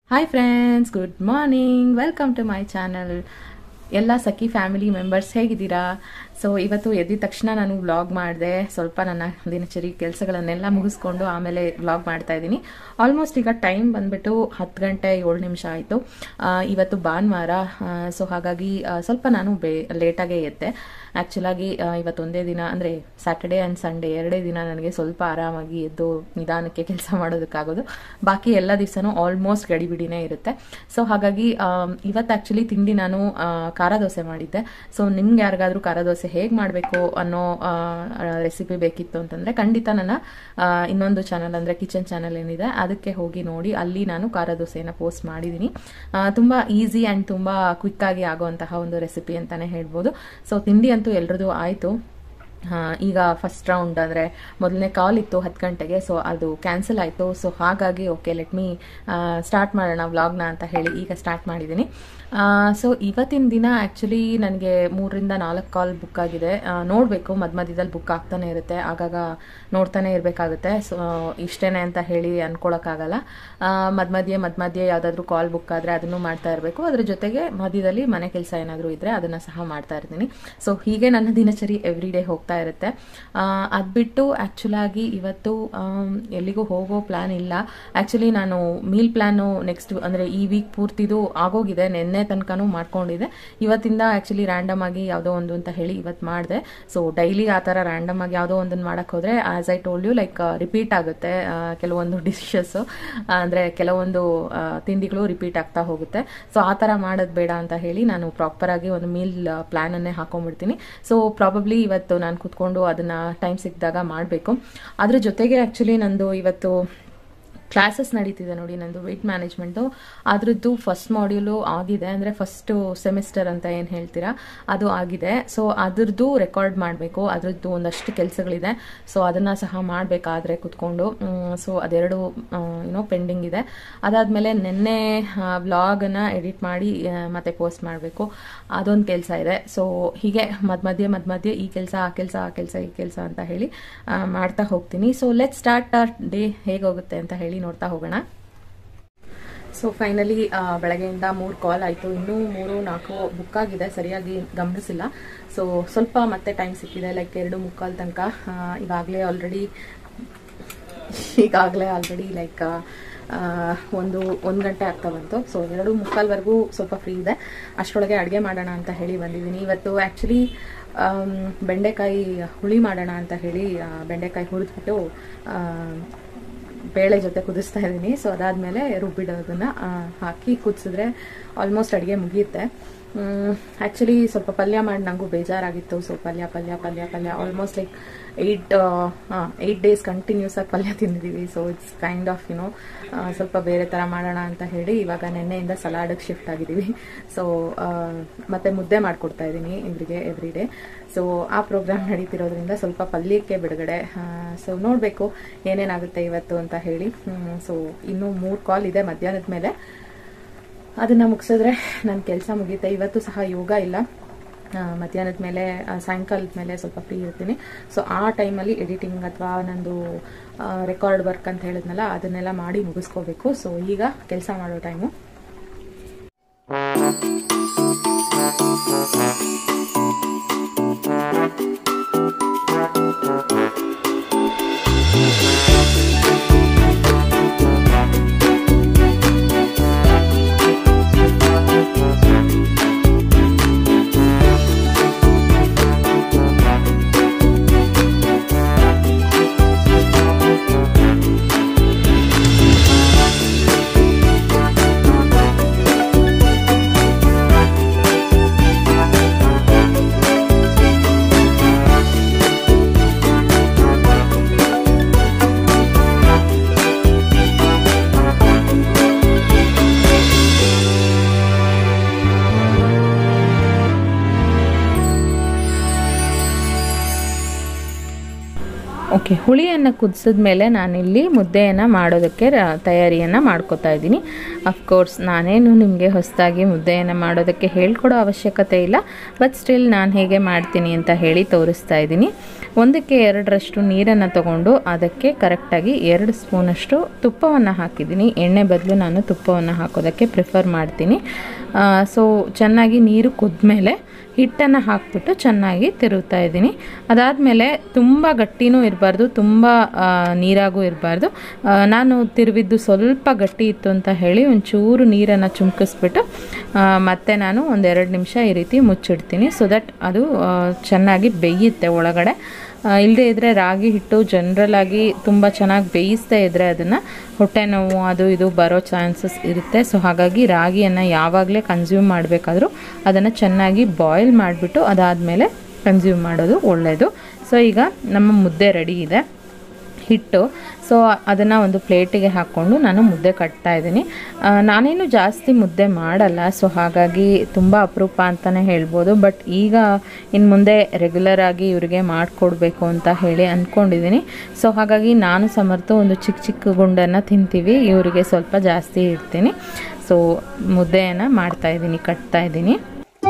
hi friends good morning welcome to my channel ಎಲ್ಲ Sakhi family members ಹೇಗಿದ್ದೀರಾ so ಇವತ್ತು ಎದ್ದಿದ ತಕ್ಷಣ ನಾನು ವ್ಲಾಗ್ ಮಾಡಿದೆ ಸ್ವಲ್ಪ ನನ್ನ ದಿನಚರಿ ಕೆಲಸಗಳನ್ನೆಲ್ಲ ಮುಗಿಸ್ಕೊಂಡು ಆಮೇಲೆ ವ್ಲಾಗ್ ಮಾಡ್ತಾ ಇದ್ದೀನಿ ಆಲ್ಮೋಸ್ಟ್ ಈಗ ಟೈಮ್ ಬಂದ್ಬಿಟ್ಟು ಹತ್ತು ಗಂಟೆ ಏಳು ನಿಮಿಷ ಆಯಿತು ಇವತ್ತು ಭಾನುವಾರ ಸೊ ಹಾಗಾಗಿ ಆ, ಸ್ವಲ್ಪ ನಾನು ಬೇ ಲೇಟಾಗೇ ಎದ್ದೆ ಆ್ಯಕ್ಚುಲಾಗಿ ಇವತ್ತೊಂದೇ ದಿನ ಅಂದರೆ ಸ್ಯಾಟರ್ಡೇ ಆ್ಯಂಡ್ ಸಂಡೇ ಎರಡೇ ದಿನ ನನಗೆ ಸ್ವಲ್ಪ ಆರಾಮಾಗಿ ಎದ್ದು ನಿಧಾನಕ್ಕೆ ಕೆಲಸ ಮಾಡೋದಕ್ಕಾಗೋದು ಬಾಕಿ ಎಲ್ಲ ದಿವಸನೂ ಆಲ್ಮೋಸ್ಟ್ ಗಡಿಬಿಡಿನೇ ಇರುತ್ತೆ ಸೊ ಹಾಗಾಗಿ ಇವತ್ತು ಆ್ಯಕ್ಚುಲಿ ತಿಂಡಿ ನಾನು ಆ, ಖಾರ ದೋಸೆ ಮಾಡಿದ್ದೆ ಸೊ ನಿಮ್ಗೆ ಯಾರಿಗಾದ್ರೂ ಖಾರ ದೋಸೆ ಹೇಗೆ ಮಾಡಬೇಕು ಅನ್ನೋ ರೆಸಿಪಿ ಬೇಕಿತ್ತು ಅಂತಂದರೆ ಖಂಡಿತ ನನ್ನ ಆ, ಇನ್ನೊಂದು ಚಾನಲ್ ಅಂದರೆ ಕಿಚನ್ ಚಾನಲ್ ಏನಿದೆ ಅದಕ್ಕೆ ಹೋಗಿ ನೋಡಿ ಅಲ್ಲಿ ನಾನು ಖಾರ ದೋಸೆಯನ್ನು ಪೋಸ್ಟ್ ಮಾಡಿದ್ದೀನಿ ಆ, ತುಂಬ ಈಸಿ ಆ್ಯಂಡ್ ತುಂಬ ಕ್ವಿಕ್ಕಾಗಿ ಆಗುವಂತಹ ಒಂದು ರೆಸಿಪಿ ಅಂತಲೇ ಹೇಳ್ಬೋದು ಸೊ ತಿಂಡಿ ಅಂತೂ ಎಲ್ರದ್ದು ಆಯಿತು ಆ, ಈಗ ಫಸ್ಟ್ ರೌಂಡ್ ಅಂದರೆ ಮೊದಲನೇ ಕಾಲ್ ಇತ್ತು ಹತ್ತು ಗಂಟೆಗೆ ಸೊ ಅದು ಕ್ಯಾನ್ಸಲ್ ಆಯಿತು ಸೊ ಹಾಗಾಗಿ ಓಕೆ ಲೆಟ್ ಮೀ ಸ್ಟಾರ್ಟ್ ಮಾಡೋಣ ವ್ಲಾಗ್ನ ಅಂತ ಹೇಳಿ ಈಗ ಸ್ಟಾರ್ಟ್ ಮಾಡಿದ್ದೀನಿ ಸೊ ಇವತ್ತಿನ ದಿನ ಆ್ಯಕ್ಚುಲಿ ನನಗೆ ಮೂರರಿಂದ ನಾಲ್ಕು ಕಾಲ್ ಬುಕ್ ಆಗಿದೆ ನೋಡಬೇಕು ಮಧ್ಯ ಮಧ್ಯದಲ್ಲಿ ಬುಕ್ ಆಗ್ತಾನೆ ಇರುತ್ತೆ ಆಗಾಗ ನೋಡ್ತಾನೆ ಇರಬೇಕಾಗುತ್ತೆ ಸೊ ಇಷ್ಟೇನೆ ಅಂತ ಹೇಳಿ ಅನ್ಕೊಳಕ್ಕಾಗಲ್ಲ ಮಧ್ಯ ಮಧ್ಯೆ ಮಧ್ಯ ಮಧ್ಯೆ ಯಾವುದಾದ್ರೂ ಕಾಲ್ ಬುಕ್ ಆದರೆ ಅದನ್ನು ಮಾಡ್ತಾ ಇರಬೇಕು ಅದ್ರ ಜೊತೆಗೆ ಮಧ್ಯದಲ್ಲಿ ಮನೆ ಕೆಲಸ ಏನಾದರೂ ಇದ್ದರೆ ಅದನ್ನು ಸಹ ಮಾಡ್ತಾ ಇರ್ತೀನಿ ಸೊ ಹೀಗೆ ನನ್ನ ದಿನಚರಿ ಎವ್ರಿ ಡೇ ಹೋಗ್ತಾ ಇರುತ್ತೆ ಅದು ಬಿಟ್ಟು ಆ್ಯಕ್ಚುಲಾಗಿ ಇವತ್ತು ಆಮ್, ಎಲ್ಲಿಗೂ ಹೋಗೋ ಪ್ಲ್ಯಾನ್ ಇಲ್ಲ ಆ್ಯಕ್ಚುಲಿ ನಾನು ಮೀಲ್ ಪ್ಲ್ಯಾನು ನೆಕ್ಸ್ಟ್ ಅಂದರೆ ಈ ವೀಕ್ ಪೂರ್ತಿದು ಆಗೋಗಿದೆ ನಿನ್ನೆ ತನಕನೂ ಮಾಡ್ಕೊಂಡಿದ್ದೆ ಇವತ್ತಿಂದ ಆ್ಯಕ್ಚುಲಿ ರ್ಯಾಂಡಮ್ ಆಗಿ ಯಾವುದೋ ಒಂದು ಅಂತ ಹೇಳಿ ಇವತ್ತು ಮಾಡಿದೆ ಸೊ ಡೈಲಿ ಆ ಥರ ರ್ಯಾಂಡಮ್ ಆಗಿ ಯಾವುದೋ ಒಂದನ್ನು ಮಾಡಕ್ಕೆ ಹೋದರೆ as I told you like repeat ಆಗುತ್ತೆ ಆ, ಕೆಲವೊಂದು ಡಿಶಸ್ಸು ಅಂದರೆ ಕೆಲವೊಂದು ಆ, ತಿಂಡಿಗಳು ರಿಪೀಟ್ ಆಗ್ತಾ ಹೋಗುತ್ತೆ ಸೊ ಆ ಥರ ಮಾಡೋದು ಬೇಡ ಅಂತ ಹೇಳಿ ನಾನು ಪ್ರಾಪರಾಗಿ ಒಂದು ಮೀಲ್ ಪ್ಲ್ಯಾನನ್ನೇ ಹಾಕೊಂಡ್ಬಿಡ್ತೀನಿ ಸೊ ಪ್ರಾಬಬ್ಲಿ ಇವತ್ತು ನಾನು ಕುತ್ಕೊಂಡು ಅದನ್ನು ಟೈಮ್ ಸಿಕ್ಕಿದಾಗ ಮಾಡಬೇಕು ಅದ್ರ ಜೊತೆಗೆ ಆ್ಯಕ್ಚುಲಿ ನಂದು ಇವತ್ತು ಕ್ಲಾಸಸ್ ನಡೀತಿದೆ ನೋಡಿ ನಂದು ವೆಯ್ಟ್ ಮ್ಯಾನೇಜ್ಮೆಂಟು ಅದ್ರದ್ದು ಫಸ್ಟ್ ಮಾಡ್ಯೂಲು ಆಗಿದೆ ಅಂದರೆ ಫಸ್ಟು ಸೆಮಿಸ್ಟರ್ ಅಂತ ಏನು ಹೇಳ್ತೀರಾ ಅದು ಆಗಿದೆ ಸೊ ಅದ್ರದ್ದು ರೆಕಾರ್ಡ್ ಮಾಡಬೇಕು ಅದ್ರದ್ದು ಒಂದಷ್ಟು ಕೆಲಸಗಳಿದೆ ಸೊ ಅದನ್ನು ಸಹ ಮಾಡಬೇಕಾದ್ರೆ ಕುತ್ಕೊಂಡು ಸೊ ಅದೆರಡು ಏನೋ ಪೆಂಡಿಂಗ್ ಇದೆ ಅದಾದಮೇಲೆ ನಿನ್ನೆ ವ್ಲಾಗನ್ನು ಎಡಿಟ್ ಮಾಡಿ ಆ, ಮತ್ತೆ ಪೋಸ್ಟ್ ಮಾಡಬೇಕು ಅದೊಂದು ಕೆಲಸ ಇದೆ ಸೊ ಹೀಗೆ ಮಧ್ಯ ಮಧ್ಯೆ ಮಧ್ಯ ಮಧ್ಯೆ ಈ ಕೆಲಸ ಆ ಕೆಲಸ ಆ ಕೆಲಸ ಈ ಕೆಲಸ ಅಂತ ಹೇಳಿ ಆ, ಮಾಡ್ತಾ ಹೋಗ್ತೀನಿ so let start our day ಹೇಗೋಗುತ್ತೆ ಅಂತ ಹೇಳಿ ನೋಡ್ತಾ ಹೋಗೋಣ ಸೊ ಫೈನಲಿ ಬೆಳಗ್ಗೆಯಿಂದ ಮೂರು ಕಾಲ್ ಆಯಿತು ಇನ್ನೂ ಮೂರು ನಾಲ್ಕು ಬುಕ್ ಆಗಿದೆ ಸರಿಯಾಗಿ ಗಮನಿಸಿಲ್ಲ ಸೊ ಸ್ವಲ್ಪ ಮತ್ತೆ ಟೈಮ್ ಸಿಕ್ಕಿದೆ ಲೈಕ್ ಎರಡು ಮುಕ್ಕಾಲ್ ತನಕ ಈಗಾಗಲೇ ಆಲ್ರೆಡಿ ಈಗಾಗಲೇ ಆಲ್ರೆಡಿ ಲೈಕ್ ಒಂದು ಒಂದು ಗಂಟೆ ಆಗ್ತಾ ಬಂತು ಸೊ ಎರಡು ಮುಕ್ಕಾಲ್ವರೆಗೂ ಸ್ವಲ್ಪ ಫ್ರೀ ಇದೆ ಅಷ್ಟರೊಳಗೆ ಅಡುಗೆ ಮಾಡೋಣ ಅಂತ ಹೇಳಿ ಬಂದಿದ್ದೀನಿ ಇವತ್ತು ಆ್ಯಕ್ಚುಲಿ ಬೆಂಡೆಕಾಯಿ ಹುಳಿ ಮಾಡೋಣ ಅಂತ ಹೇಳಿ ಆ, ಬೆಂಡೆಕಾಯಿ ಹುರಿದ್ಬಿಟ್ಟು ಆ, ಬೇಳೆ ಜೊತೆ ಕುದಿಸ್ತಾ ಇದ್ದೀನಿ ಸೊ ಅದಾದಮೇಲೆ ರುಬ್ಬಿಡೋದನ್ನ ಆ, ಹಾಕಿ ಕುದಿಸಿದ್ರೆ ಆಲ್ಮೋಸ್ಟ್ ಅಡುಗೆ ಮುಗಿಯುತ್ತೆ ಆ್ಯಕ್ಚುಲಿ ಸ್ವಲ್ಪ ಪಲ್ಯ ಮಾಡಿ ನನಗೂ ಬೇಜಾರಾಗಿತ್ತು ಸೊ ಪಲ್ಯ ಪಲ್ಯ ಪಲ್ಯ ಪಲ್ಯ almost like eight eight days continues ಆಗಿ ಪಲ್ಯ ತಿಂದಿದ್ದೀವಿ so it's kind of you know ಸ್ವಲ್ಪ ಬೇರೆ ಥರ ಮಾಡೋಣ ಅಂತ ಹೇಳಿ ಇವಾಗ ನೆನ್ನೆಯಿಂದ ಸಲಾಡಿಗೆ ಶಿಫ್ಟ್ ಆಗಿದ್ದೀವಿ ಸೊ ಮತ್ತೆ ಮುದ್ದೆ ಮಾಡಿಕೊಡ್ತಾ ಇದ್ದೀನಿ ಇವರಿಗೆ ಎವ್ರಿ ಡೇ ಸೊ ಆ ಪ್ರೋಗ್ರಾಮ್ ನಡೀತಿರೋದ್ರಿಂದ ಸ್ವಲ್ಪ ಪಲ್ಯಕ್ಕೆ ಬಿಡುಗಡೆ ಸೊ ನೋಡಬೇಕು ಏನೇನಾಗುತ್ತೆ ಇವತ್ತು ಅಂತ ಹೇಳಿ ಸೊ ಇನ್ನೂ ಮೂರು ಕಾಲ್ ಇದೆ ಮಧ್ಯಾಹ್ನದ ಮೇಲೆ ಅದನ್ನ ಮುಗಿಸಿದ್ರೆ ನನ್ನ ಕೆಲಸ ಮುಗೀತೆ ಇವತ್ತು ಸಹ ಯೋಗ ಇಲ್ಲ ಆ, ಮಧ್ಯಾಹ್ನದ ಮೇಲೆ ಆ, ಸಾಯಂಕಾಲದ ಮೇಲೆ ಸ್ವಲ್ಪ ಫ್ರೀ ಇರ್ತೀನಿ ಸೊ ಆ ಟೈಮಲ್ಲಿ ಎಡಿಟಿಂಗ್ ಅಥವಾ ನಂದು ರೆಕಾರ್ಡ್ ವರ್ಕ್ ಅಂತ ಹೇಳಿದ್ನಲ್ಲ ಅದನ್ನೆಲ್ಲ ಮಾಡಿ ಮುಗಿಸ್ಕೋಬೇಕು ಸೊ ಈಗ ಕೆಲಸ ಮಾಡೋ ಟೈಮು ಓಕೆ ಹುಳಿಯನ್ನು ಕುದಿಸಿದ ಮೇಲೆ ನಾನಿಲ್ಲಿ ಮುದ್ದೆಯನ್ನು ಮಾಡೋದಕ್ಕೆ ರ- ತಯಾರಿಯನ್ನು ಮಾಡ್ಕೋತಾ ಇದ್ದೀನಿ ಅಫ್ಕೋರ್ಸ್ ನಾನೇನು ನಿಮಗೆ ಹೊಸದಾಗಿ ಮುದ್ದೆಯನ್ನು ಮಾಡೋದಕ್ಕೆ ಹೇಳ್ಕೊಡೋ ಅವಶ್ಯಕತೆ ಇಲ್ಲ ಬಟ್ ಸ್ಟಿಲ್ ನಾನು ಹೇಗೆ ಮಾಡ್ತೀನಿ ಅಂತ ಹೇಳಿ ತೋರಿಸ್ತಾ ಇದ್ದೀನಿ ಒಂದಕ್ಕೆ ಎರಡರಷ್ಟು ನೀರನ್ನು ತಗೊಂಡು ಅದಕ್ಕೆ ಕರೆಕ್ಟಾಗಿ ಎರಡು ಸ್ಪೂನಷ್ಟು ತುಪ್ಪವನ್ನು ಹಾಕಿದ್ದೀನಿ ಎಣ್ಣೆ ಬದಲು ನಾನು ತುಪ್ಪವನ್ನು ಹಾಕೋದಕ್ಕೆ ಪ್ರಿಫರ್ ಮಾಡ್ತೀನಿ ಸೊ ಚೆನ್ನಾಗಿ ನೀರು ಕುದ್ಮೇಲೆ ಹಿಟ್ಟನ್ನು ಹಾಕ್ಬಿಟ್ಟು ಚೆನ್ನಾಗಿ ತಿರುಗ್ತಾ ಇದ್ದೀನಿ ಅದಾದಮೇಲೆ ತುಂಬ ಗಟ್ಟಿನೂ ಇರಬಾರ್ದು ತುಂಬ ಆ, ನೀರಾಗೂ ಇರಬಾರ್ದು ನಾನು ತಿರುವಿದ್ದು ಸ್ವಲ್ಪ ಗಟ್ಟಿ ಇತ್ತು ಅಂತ ಹೇಳಿ ಒಂಚೂರು ನೀರನ್ನು ಚುಮ್ಕಿಸ್ಬಿಟ್ಟು ಆ, ಮತ್ತೆ ನಾನು ಒಂದೆರಡು ನಿಮಿಷ ಈ ರೀತಿ ಮುಚ್ಚಿಡ್ತೀನಿ ಸೊ ದಟ್ ಅದು ಆ, ಚೆನ್ನಾಗಿ ಬೇಯುತ್ತೆ ಒಳಗಡೆ ಇಲ್ಲದೇ ಇದ್ದರೆ ರಾಗಿ ಹಿಟ್ಟು ಜನರಲ್ ಆಗಿ ತುಂಬ ಚೆನ್ನಾಗಿ ಬೇಯಿಸ್ದೇ ಇದ್ದರೆ ಅದನ್ನು ಹೊಟ್ಟೆ ನೋವು ಅದು ಇದು ಬರೋ ಚಾನ್ಸಸ್ ಇರುತ್ತೆ ಸೊ ಹಾಗಾಗಿ ರಾಗಿಯನ್ನು ಯಾವಾಗಲೇ ಕನ್ಸ್ಯೂಮ್ ಮಾಡಬೇಕಾದ್ರೂ ಅದನ್ನು ಚೆನ್ನಾಗಿ ಬಾಯ್ಲ್ ಮಾಡಿಬಿಟ್ಟು ಅದಾದಮೇಲೆ ಕನ್ಸ್ಯೂಮ್ ಮಾಡೋದು ಒಳ್ಳೆಯದು ಸೊ ಈಗ ನಮ್ಮ ಮುದ್ದೆ ರೆಡಿ ಇದೆ ಹಿಟ್ಟು ಸೊ ಅದನ್ನು ಒಂದು ಪ್ಲೇಟಿಗೆ ಹಾಕ್ಕೊಂಡು ನಾನು ಮುದ್ದೆ ಕಟ್ತಾ ಇದ್ದೀನಿ ಆ, ನಾನೇನು ಜಾಸ್ತಿ ಮುದ್ದೆ ಮಾಡಲ್ಲ ಸೊ ಹಾಗಾಗಿ ತುಂಬ ಅಪರೂಪ ಅಂತಲೇ ಹೇಳ್ಬೋದು ಬಟ್ ಈಗ ಇನ್ನು ಮುಂದೆ ರೆಗ್ಯುಲರ್ ಆಗಿ ಇವರಿಗೆ ಮಾಡಿಕೊಡ್ಬೇಕು ಅಂತ ಹೇಳಿ ಅಂದ್ಕೊಂಡಿದ್ದೀನಿ ಸೊ ಹಾಗಾಗಿ ನಾನು ಸಮರ್ಥ ಒಂದು ಚಿಕ್ಕ ಚಿಕ್ಕ ಗುಂಡನ್ನು ತಿಂತೀವಿ ಇವರಿಗೆ ಸ್ವಲ್ಪ ಜಾಸ್ತಿ ಇಡ್ತೀನಿ ಸೊ ಮುದ್ದೆಯನ್ನು ಮಾಡ್ತಾ ಇದ್ದೀನಿ ಕಟ್ತಾ ಇದ್ದೀನಿ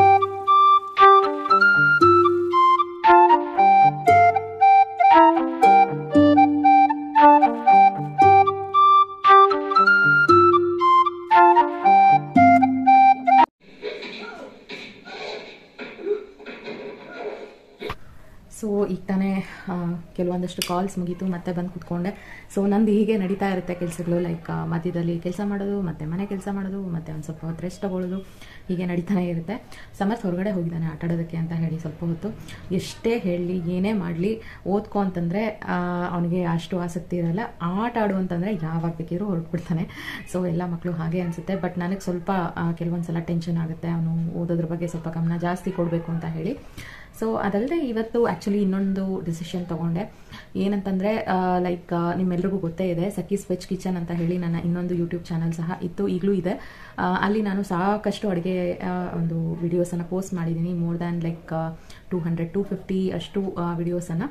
ಸೊ ಈಗ ತಾನೇ ಆ, ಕೆಲವೊಂದಷ್ಟು ಕಾಲ್ಸ್ ಮುಗೀತು ಮತ್ತೆ ಬಂದು ಕೂತ್ಕೊಂಡೆ ಸೊ ನಂದು ಹೀಗೆ ನಡೀತಾ ಇರುತ್ತೆ ಕೆಲಸಗಳು ಲೈಕ್ ಮಧ್ಯದಲ್ಲಿ ಕೆಲಸ ಮಾಡೋದು ಮತ್ತೆ ಮನೆ ಕೆಲಸ ಮಾಡೋದು ಮತ್ತೆ ಒಂದು ಸ್ವಲ್ಪ ಹೊತ್ತು ರೆಸ್ಟ್ ತಗೊಳ್ಳೋದು ಹೀಗೆ ನಡೀತಾನೆ ಇರುತ್ತೆ ಸಮರ್ಥ ಹೊರಗಡೆ ಹೋಗಿದ್ದಾನೆ ಆಟ ಆಡೋದಕ್ಕೆ ಅಂತ ಹೇಳಿ ಸ್ವಲ್ಪ ಹೊತ್ತು ಎಷ್ಟೇ ಹೇಳಲಿ ಏನೇ ಮಾಡಲಿ ಓದ್ಕೊ ಅಂತಂದರೆ ಅವನಿಗೆ ಅಷ್ಟು ಆಸಕ್ತಿ ಇರಲ್ಲ ಆಟ ಆಡು ಅಂತಂದರೆ ಯಾವಾಗ ಬೇಕಿದ್ರು ಹೊರಟ್ಬಿಡ್ತಾನೆ ಸೊ ಎಲ್ಲ ಮಕ್ಕಳು ಹಾಗೆ ಅನಿಸುತ್ತೆ ಬಟ್ ನನಗೆ ಸ್ವಲ್ಪ ಕೆಲವೊಂದು ಸಲ ಟೆನ್ಷನ್ ಆಗುತ್ತೆ ಅವನು ಓದೋದ್ರ ಬಗ್ಗೆ ಸ್ವಲ್ಪ ಗಮನ ಜಾಸ್ತಿ ಕೊಡಬೇಕು ಅಂತ ಹೇಳಿ ಸೊ ಅದಲ್ಲದೆ ಇವತ್ತು ಆ್ಯಕ್ಚುಲಿ ಇನ್ನೊಂದು ಡಿಸಿಷನ್ ತಗೊಂಡೆ ಏನಂತಂದರೆ ಲೈಕ್ ನಿಮ್ಮೆಲ್ರಿಗೂ ಗೊತ್ತೇ ಇದೆ ಸಖೀಸ್ ವೆಜ್ ಕಿಚನ್ ಅಂತ ಹೇಳಿ ನನ್ನ ಇನ್ನೊಂದು ಯೂಟ್ಯೂಬ್ ಚಾನಲ್ ಸಹ ಇತ್ತು ಈಗಲೂ ಇದೆ ಆ, ಅಲ್ಲಿ ನಾನು ಸಾಕಷ್ಟು ಅಡುಗೆ ಒಂದು ವಿಡಿಯೋಸನ್ನು ಪೋಸ್ಟ್ ಮಾಡಿದ್ದೀನಿ more than like two hundred two fifty ಅಷ್ಟು ವಿಡಿಯೋಸನ್ನು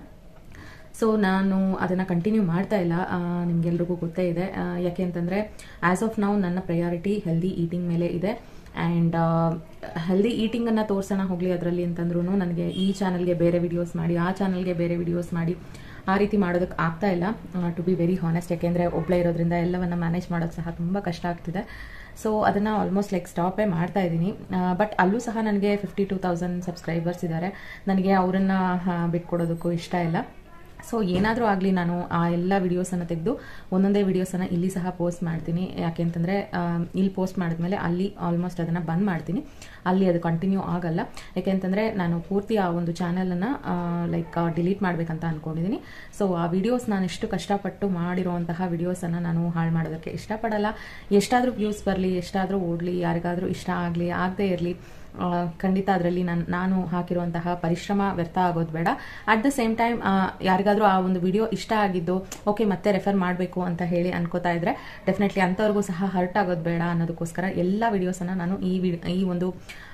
ಸೊ ನಾನು ಅದನ್ನು ಕಂಟಿನ್ಯೂ ಮಾಡ್ತಾ ಇಲ್ಲ ಆ, ನಿಮ್ಗೆಲ್ರಿಗೂ ಗೊತ್ತೇ ಇದೆ ಆ, ಯಾಕೆ ಅಂತಂದರೆ ಆ್ಯಸ್ ಆಫ್ ನಾವು ನನ್ನ ಪ್ರಯಾರಿಟಿ ಹೆಲ್ದಿ ಈಟಿಂಗ್ ಮೇಲೆ ಇದೆ ಆ್ಯಂಡ್ ಹೆಲ್ದಿ ಈಟಿಂಗನ್ನು ತೋರ್ಸೋಣ ಹೋಗಲಿ ಅದರಲ್ಲಿ ಅಂತಂದ್ರೂ ನನಗೆ ಈ ಚಾನಲ್ಗೆ ಬೇರೆ ವಿಡಿಯೋಸ್ ಮಾಡಿ ಆ ಚಾನಲ್ಗೆ ಬೇರೆ ವಿಡಿಯೋಸ್ ಮಾಡಿ ಆ ರೀತಿ ಮಾಡೋದಕ್ಕೆ ಆಗ್ತಾ ಇಲ್ಲ ಟು ಬಿ ವೆರಿ ಹಾನೆಸ್ಟ್ ಯಾಕೆಂದರೆ ಒಬ್ಬಳೇ ಇರೋದ್ರಿಂದ ಎಲ್ಲವನ್ನ ಮ್ಯಾನೇಜ್ ಮಾಡೋದು ಸಹ ತುಂಬ ಕಷ್ಟ ಆಗ್ತಿದೆ ಸೊ ಅದನ್ನು ಆಲ್ಮೋಸ್ಟ್ ಲೈಕ್ ಸ್ಟಾಪೇ ಮಾಡ್ತಾ ಇದ್ದೀನಿ ಬಟ್ ಅಲ್ಲೂ ಸಹ ನನಗೆ ಫಿಫ್ಟಿ ಟೂ ತೌಸಂಡ್ ಸಬ್ಸ್ಕ್ರೈಬರ್ಸ್ ಇದ್ದಾರೆ ನನಗೆ ಅವರನ್ನು ಬಿಟ್ಕೊಡೋದಕ್ಕೂ ಇಷ್ಟ ಇಲ್ಲ ಸೊ ಏನಾದರೂ ಆಗಲಿ ನಾನು ಆ ಎಲ್ಲ ವಿಡಿಯೋಸನ್ನು ತೆಗೆದು ಒಂದೊಂದೇ ವಿಡಿಯೋಸನ್ನು ಇಲ್ಲಿ ಸಹ ಪೋಸ್ಟ್ ಮಾಡ್ತೀನಿ ಯಾಕೆ ಅಂತಂದರೆ ಇಲ್ಲಿ ಪೋಸ್ಟ್ ಮಾಡಿದ್ಮೇಲೆ ಅಲ್ಲಿ ಆಲ್ಮೋಸ್ಟ್ ಅದನ್ನು ಬಂದ್ ಮಾಡ್ತೀನಿ ಅಲ್ಲಿ ಅದು ಕಂಟಿನ್ಯೂ ಆಗಲ್ಲ ಯಾಕೆಂತಂದರೆ ನಾನು ಪೂರ್ತಿ ಆ ಒಂದು ಚಾನಲನ್ನು ಲೈಕ್ ಡಿಲೀಟ್ ಮಾಡಬೇಕಂತ ಅಂದ್ಕೊಂಡಿದ್ದೀನಿ ಸೊ ಆ ವಿಡಿಯೋಸ್ ನಾನು ಎಷ್ಟು ಕಷ್ಟಪಟ್ಟು ಮಾಡಿರುವಂತಹ ವಿಡಿಯೋಸನ್ನು ನಾನು ಹಾಳು ಮಾಡೋದಕ್ಕೆ ಇಷ್ಟಪಡಲ್ಲ ಎಷ್ಟಾದರೂ ವ್ಯೂಸ್ ಬರಲಿ ಎಷ್ಟಾದರೂ ಓಡಲಿ ಯಾರಿಗಾದರೂ ಇಷ್ಟ ಆಗಲಿ ಆಗದೇ ಇರಲಿ ಆ, ಖಂಡಿತ ಅದರಲ್ಲಿ ನಾನು ನಾನು ಹಾಕಿರುವಂತಹ ಪರಿಶ್ರಮ ವ್ಯರ್ಥ ಆಗೋದು ಬೇಡ ಅಟ್ ದ ಸೇಮ್ ಟೈಮ್ ಯಾರಿಗಾದ್ರೂ ಆ ಒಂದು ವಿಡಿಯೋ ಇಷ್ಟ ಆಗಿದ್ದು ಓಕೆ ಮತ್ತೆ ರೆಫರ್ ಮಾಡಬೇಕು ಅಂತ ಹೇಳಿ ಅನ್ಕೋತಾ ಇದ್ರೆ ಡೆಫಿನೆಟ್ಲಿ ಅಂಥವ್ರಿಗೂ ಸಹ ಹರ್ಟ್ ಆಗೋದು ಬೇಡ ಅನ್ನೋದಕ್ಕೋಸ್ಕರ ಎಲ್ಲ ವಿಡಿಯೋಸನ್ನು ನಾನು ಈ ವಿ ಈ ಒಂದು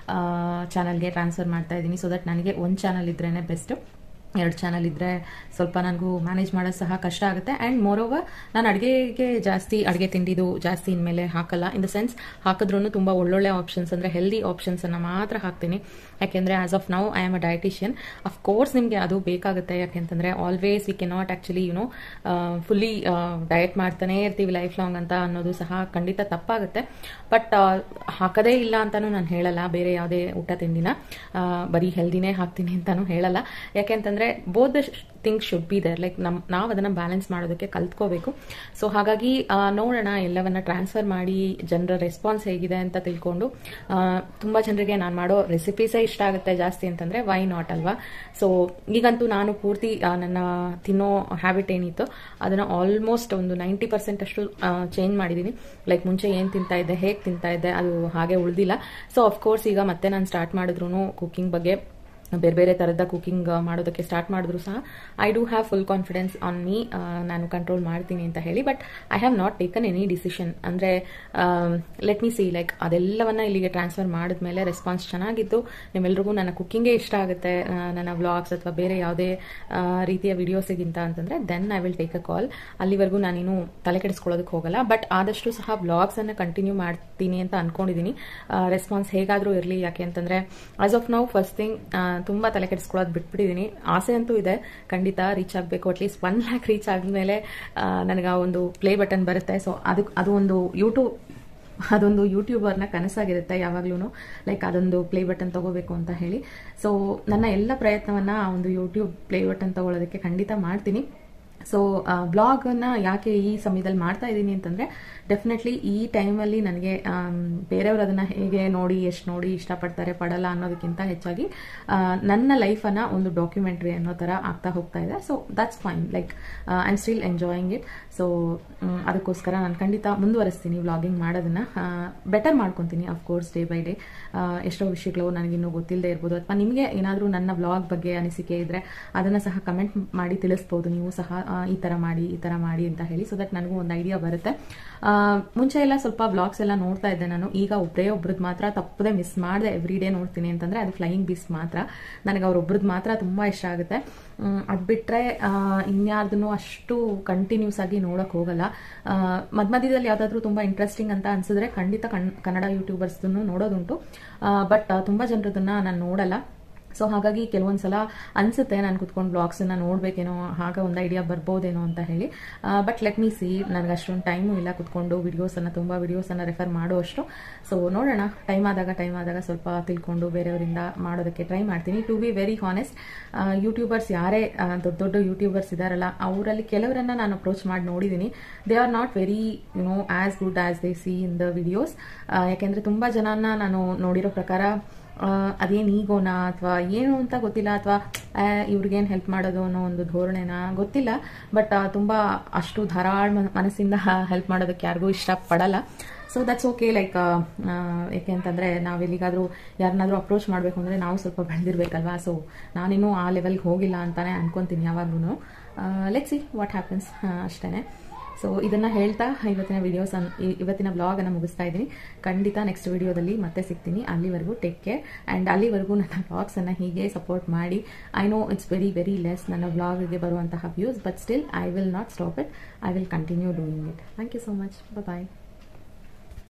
ಚಾನಲ್ಗೆ ಟ್ರಾನ್ಸ್ಫರ್ ಮಾಡ್ತಾ ಇದ್ದೀನಿ ಸೊ ದಟ್ ನನಗೆ ಒಂದು ಚಾನಲ್ ಇದ್ರೇ ಬೆಸ್ಟು ಎರಡು ಚಾನಲ್ ಇದ್ದರೆ ಸ್ವಲ್ಪ ನನಗೂ ಮ್ಯಾನೇಜ್ ಮಾಡೋದು ಸಹ ಕಷ್ಟ ಆಗುತ್ತೆ ಆ್ಯಂಡ್ ಮೋರ್ ಓವರ್ ನಾನು ಅಡುಗೆಗೆ ಜಾಸ್ತಿ ಅಡುಗೆ ತಿಂಡಿದು ಜಾಸ್ತಿ ಇನ್ಮೇಲೆ ಹಾಕಲ್ಲ ಇನ್ ದ ಸೆನ್ಸ್ ಹಾಕಿದ್ರೂ ತುಂಬ ಒಳ್ಳೊಳ್ಳೆ ಆಪ್ಷನ್ಸ್ ಅಂದರೆ ಹೆಲ್ದಿ ಆಪ್ಷನ್ಸನ್ನು ಮಾತ್ರ ಹಾಕ್ತೀನಿ ಯಾಕೆಂದರೆ as of now I am a dietitian of course ನಿಮಗೆ ಅದು ಬೇಕಾಗುತ್ತೆ ಯಾಕೆಂತಂದರೆ always we can not actually you know fully diet ಮಾಡ್ತಾನೆ ಇರ್ತೀವಿ ಲೈಫ್ ಲಾಂಗ್ ಅಂತ ಅನ್ನೋದು ಸಹ ಖಂಡಿತ ತಪ್ಪಾಗುತ್ತೆ ಬಟ್ ಹಾಕದೇ ಇಲ್ಲ ಅಂತಾನೂ ನಾನು ಹೇಳಲ್ಲ ಬೇರೆ ಯಾವುದೇ ಊಟ ತಿಂಡಿನ ಆ, ಬರೀ ಹೆಲ್ದಿನೇ ಹಾಕ್ತೀನಿ ಅಂತಾನೂ ಹೇಳಲ್ಲ ಯಾಕೆಂತಂದರೆ both the things should be there like ನಮ್ ನಾವು ಅದನ್ನು ಬ್ಯಾಲೆನ್ಸ್ ಮಾಡೋದಕ್ಕೆ ಕಲ್ತ್ಕೋಬೇಕು ಸೊ ಹಾಗಾಗಿ ಆ, ನೋಡೋಣ ಎಲ್ಲವನ್ನ ಟ್ರಾನ್ಸ್ಫರ್ ಮಾಡಿ ಜನರ ರೆಸ್ಪಾನ್ಸ್ ಹೇಗಿದೆ ಅಂತ ತಿಳ್ಕೊಂಡು ಆ, ತುಂಬಾ ಜನರಿಗೆ ನಾನು ಮಾಡೋ ರೆಸಿಪೀಸೇ ಇಷ್ಟ ಆಗುತ್ತೆ ಜಾಸ್ತಿ ಅಂತಂದ್ರೆ ವೈ ನಾಟ್ ಅಲ್ವಾ ಸೊ ಈಗಂತೂ ನಾನು ಪೂರ್ತಿ ಆ, ನನ್ನ ತಿನ್ನೋ ಹ್ಯಾಬಿಟ್ ಏನಿತ್ತು ಅದನ್ನ ಆಲ್ಮೋಸ್ಟ್ ಒಂದು ನೈಂಟಿ ಪರ್ಸೆಂಟ್ ಅಷ್ಟು ಚೇಂಜ್ ಮಾಡಿದ್ದೀನಿ ಲೈಕ್ ಮುಂಚೆ ಏನು ತಿಂತಾ ಇದ್ದೆ ಹೇಗೆ ತಿಂತಾ ಇದ್ದೆ ಅದು ಹಾಗೆ ಉಳಿದಿಲ್ಲ ಸೊ ಅಫ್ಕೋರ್ಸ್ ಈಗ ಮತ್ತೆ ನಾನು ಸ್ಟಾರ್ಟ್ ಮಾಡಿದ್ರು ಕುಕಿಂಗ್ ಬಗ್ಗೆ ಬೇರೆ ಬೇರೆ ಥರದ ಕುಕಿಂಗ್ ಮಾಡೋದಕ್ಕೆ ಸ್ಟಾರ್ಟ್ ಮಾಡಿದ್ರು ಸಹ I do have full confidence on me ನಾನು ಕಂಟ್ರೋಲ್ ಮಾಡ್ತೀನಿ ಅಂತ ಹೇಳಿ but I have not taken any decision ಅಂದರೆ ಲೆಟ್ ಮಿ ಸಿ ಲೈಕ್ ಅದೆಲ್ಲವನ್ನ ಇಲ್ಲಿಗೆ ಟ್ರಾನ್ಸ್ಫರ್ ಮಾಡಿದ್ಮೇಲೆ ರೆಸ್ಪಾನ್ಸ್ ಚೆನ್ನಾಗಿತ್ತು ನಿಮ್ಮೆಲ್ರಿಗೂ ನನ್ನ ಕುಕ್ಕಿಂಗೇ ಇಷ್ಟ ಆಗುತ್ತೆ ಆ, ನನ್ನ ವ್ಲಾಗ್ಸ್ ಅಥವಾ ಬೇರೆ ಯಾವುದೇ ಆ, ರೀತಿಯ ವಿಡಿಯೋಸಿಗಿಂತ ಅಂತಂದರೆ then I will take a call ಅಲ್ಲಿವರೆಗೂ ನಾನೇನು ತಲೆ ಕೆಡಿಸ್ಕೊಳ್ಳೋದಕ್ಕೆ ಹೋಗಲ್ಲ ಬಟ್ ಆದಷ್ಟು ಸಹ ವ್ಲಾಗ್ಸನ್ನು ಕಂಟಿನ್ಯೂ ಮಾಡ್ತೀನಿ ಅಂತ ಅನ್ಕೊಂಡಿದ್ದೀನಿ ರೆಸ್ಪಾನ್ಸ್ ಹೇಗಾದರೂ ಇರಲಿ ಯಾಕೆ ಅಂತಂದರೆ as of now first thing ತುಂಬ ತಲೆ ಕೆಡಿಸ್ಕೊಳ್ಳೋದು ಬಿಟ್ಬಿಟ್ಟಿದ್ದೀನಿ ಆಸೆ ಅಂತೂ ಇದೆ ಖಂಡಿತ ರೀಚ್ ಆಗಬೇಕು ಅಟ್ಲೀಸ್ಟ್ ಒನ್ ಲ್ಯಾಕ್ ರೀಚ್ ಆದಮೇಲೆ ನನಗೆ ಆ ಒಂದು ಪ್ಲೇ ಬಟನ್ ಬರುತ್ತೆ ಸೊ ಅದಕ್ಕೆ ಅದು ಒಂದು ಯೂಟ್ಯೂಬ್ ಅದೊಂದು ಯೂಟ್ಯೂಬರ್ನ ಕನಸಾಗಿರುತ್ತೆ ಯಾವಾಗ್ಲೂ ಲೈಕ್ ಅದೊಂದು ಪ್ಲೇ ಬಟನ್ ತಗೋಬೇಕು ಅಂತ ಹೇಳಿ ಸೊ ನನ್ನ ಎಲ್ಲ ಪ್ರಯತ್ನವನ್ನ ಆ ಒಂದು ಯೂಟ್ಯೂಬ್ ಪ್ಲೇ ಬಟನ್ ತಗೊಳ್ಳೋದಕ್ಕೆ ಖಂಡಿತ ಮಾಡ್ತೀನಿ ಸೊ ಬ್ಲಾಗನ್ನು ಯಾಕೆ ಈ ಸಮಯದಲ್ಲಿ ಮಾಡ್ತಾ ಇದ್ದೀನಿ ಅಂತಂದರೆ ಡೆಫಿನೆಟ್ಲಿ ಈ ಟೈಮಲ್ಲಿ ನನಗೆ ಬೇರೆಯವರು ಅದನ್ನು ಹೇಗೆ ನೋಡಿ ಎಷ್ಟು ನೋಡಿ ಇಷ್ಟಪಡ್ತಾರೆ ಪಡಲ್ಲ ಅನ್ನೋದಕ್ಕಿಂತ ಹೆಚ್ಚಾಗಿ ಆ, ನನ್ನ ಲೈಫನ್ನು ಒಂದು ಡಾಕ್ಯುಮೆಂಟ್ರಿ ಅನ್ನೋ ಥರ ಆಗ್ತಾ ಹೋಗ್ತಾ ಇದೆ so that's fine like I am still enjoying it so ಅದಕ್ಕೋಸ್ಕರ ನಾನು ಖಂಡಿತ ಮುಂದುವರಿಸ್ತೀನಿ ವ್ಲಾಗಿಂಗ್ ಮಾಡೋದನ್ನ ಬೆಟರ್ ಮಾಡ್ಕೊತೀನಿ ಅಫ್ಕೋರ್ಸ್ ಡೇ ಬೈ ಡೇ ಎಷ್ಟೋ ವಿಷಯಗಳು ನನಗಿನ್ನೂ ಗೊತ್ತಿಲ್ಲದೆ ಇರ್ಬೋದು ಅಥವಾ ನಿಮಗೆ ಏನಾದರೂ ನನ್ನ ವ್ಲಾಗ್ ಬಗ್ಗೆ ಅನಿಸಿಕೆ ಇದ್ದರೆ ಅದನ್ನು ಸಹ ಕಮೆಂಟ್ ಮಾಡಿ ತಿಳಿಸ್ಬೋದು ನೀವು ಸಹ ಆ, ಈ ಥರ ಮಾಡಿ ಈ ಥರ ಮಾಡಿ ಅಂತ ಹೇಳಿ ಸೊ ದಟ್ ನನಗೂ ಒಂದು ಐಡಿಯಾ ಬರುತ್ತೆ ಆ, ಮುಂಚೆ ಎಲ್ಲ ಸ್ವಲ್ಪ ವ್ಲಾಗ್ಸ್ ಎಲ್ಲ ನೋಡ್ತಾ ಇದ್ದೆ ನಾನು ಈಗ ಒಬ್ಬರೇ ಒಬ್ರದ್ದು ಮಾತ್ರ ತಪ್ಪದೆ ಮಿಸ್ ಮಾಡಿದೆ ಎವ್ರಿ ಡೇ ನೋಡ್ತೀನಿ ಅಂತಂದರೆ ಅದು ಫ್ಲೈಯಿಂಗ್ ಬೀಸ್ ಮಾತ್ರ ನನಗೆ ಅವ್ರೊಬ್ರದ್ದು ಮಾತ್ರ ತುಂಬ ಇಷ್ಟ ಆಗುತ್ತೆ ಅದು ಬಿಟ್ಟರೆ ಇನ್ಯಾರ್ದನ್ನು ಅಷ್ಟು ಕಂಟಿನ್ಯೂಸ್ ಆಗಿ ನೋಡೋಕೆ ಹೋಗಲ್ಲ ಆ, ಮಧ್ಯ ಮಧ್ಯದಲ್ಲಿ ಯಾವುದಾದ್ರೂ ತುಂಬ ಇಂಟ್ರೆಸ್ಟಿಂಗ್ ಅಂತ ಅನ್ಸಿದ್ರೆ ಖಂಡಿತ ಕನ್ ಕನ್ನಡ ಯೂಟ್ಯೂಬರ್ಸ್ದನ್ನು ನೋಡೋದುಂಟು ಬಟ್ ತುಂಬ ಜನರದನ್ನ ನಾನು ನೋಡಲ್ಲ ಸೊ ಹಾಗಾಗಿ ಕೆಲವೊಂದ್ಸಲ ಅನ್ಸುತ್ತೆ ನಾನು ಕುತ್ಕೊಂಡು ಬ್ಲಾಗ್ಸನ್ನು ನೋಡಬೇಕೇನೋ ಆಗ ಒಂದು ಐಡಿಯಾ ಬರ್ಬೋದೇನೋ ಅಂತ ಹೇಳಿ ಬಟ್ ಲೆಟ್ ಮೀ ಸಿ ನನಗೆ ಅಷ್ಟೊಂದು ಟೈಮು ಇಲ್ಲ ಕುತ್ಕೊಂಡು ವಿಡಿಯೋಸನ್ನು ತುಂಬ ವಿಡಿಯೋಸನ್ನು ರೆಫರ್ ಮಾಡುವಷ್ಟು ಸೊ ನೋಡೋಣ ಟೈಮ್ ಆದಾಗ ಟೈಮ್ ಆದಾಗ ಸ್ವಲ್ಪ ತಿಳ್ಕೊಂಡು ಬೇರೆಯವರಿಂದ ಮಾಡೋದಕ್ಕೆ ಟ್ರೈ ಮಾಡ್ತೀನಿ to be very honest YouTubers ಯಾರೇ ಆ, ದೊಡ್ಡ ದೊಡ್ಡ ಯೂಟ್ಯೂಬರ್ಸ್ ಇದಾರಲ್ಲ ಅವರಲ್ಲಿ ಕೆಲವರನ್ನ ನಾನು ಅಪ್ರೋಚ್ ಮಾಡಿ ನೋಡಿದ್ದೀನಿ they are not very you know as good as they see in the videos ಯಾಕೆಂದರೆ ತುಂಬ ಜನನ ನಾನು ನೋಡಿರೋ ಪ್ರಕಾರ ಅದೇನು ಈಗೋನಾ ಅಥವಾ ಏನು ಅಂತ ಗೊತ್ತಿಲ್ಲ ಅಥವಾ ಇವ್ರಿಗೇನು ಹೆಲ್ಪ್ ಮಾಡೋದು ಅನ್ನೋ ಒಂದು ಧೋರಣೆನ ಗೊತ್ತಿಲ್ಲ ಬಟ್ ತುಂಬ ಅಷ್ಟು ಧಾರಾಳ ಮನ- ಮನಸ್ಸಿಂದ ಹೆಲ್ಪ್ ಮಾಡೋದಕ್ಕೆ ಯಾರಿಗೂ ಇಷ್ಟಪಡಲ್ಲ ಸೊ ದಟ್ಸ್ ಓಕೆ ಲೈಕ್ ಯಾಕೆ ಅಂತಂದರೆ ನಾವು ಎಲ್ಲಿಗಾದರೂ ಯಾರನ್ನಾದ್ರೂ ಅಪ್ರೋಚ್ ಮಾಡಬೇಕು ಅಂದರೆ ನಾವು ಸ್ವಲ್ಪ ಬೆಳೆದಿರ್ಬೇಕಲ್ವಾ ಸೊ ನಾನಿನ್ನೂ ಆ ಲೆವೆಲ್ಗೆ ಹೋಗಿಲ್ಲ ಅಂತಾನೆ ಅನ್ಕೊಂತೀನಿ ಯಾವಾಗ್ಲೂ ಲೆಟ್ ಸಿ ವಾಟ್ ಹ್ಯಾಪನ್ಸ್ ಅಷ್ಟೇ ಸೊ ಇದನ್ನ ಹೇಳ್ತಾ ಇವತ್ತಿನ ವಿಡಿಯೋಸ್ ಇವತ್ತಿನ ಬ್ಲಾಗ್ ಅನ್ನ ಮುಗಿಸ್ತಾ ಇದ್ದೀನಿ ಖಂಡಿತ ನೆಕ್ಸ್ಟ್ ವಿಡಿಯೋದಲ್ಲಿ ಮತ್ತೆ ಸಿಗ್ತೀನಿ ಅಲ್ಲಿವರೆಗೂ ಟೇಕ್ ಕೇರ್ ಅಂಡ್ ಅಲ್ಲಿವರೆಗೂ ನನ್ನ ಬ್ಲಾಗ್ಸ್ ಅನ್ನ ಹೀಗೆ ಸಪೋರ್ಟ್ ಮಾಡಿ I know it's very very less ನನ್ನ ಬ್ಲಾಗ್ಗೆ ಬರುವಂತಹ views but still I will not stop it I will continue doing it thank you so much bye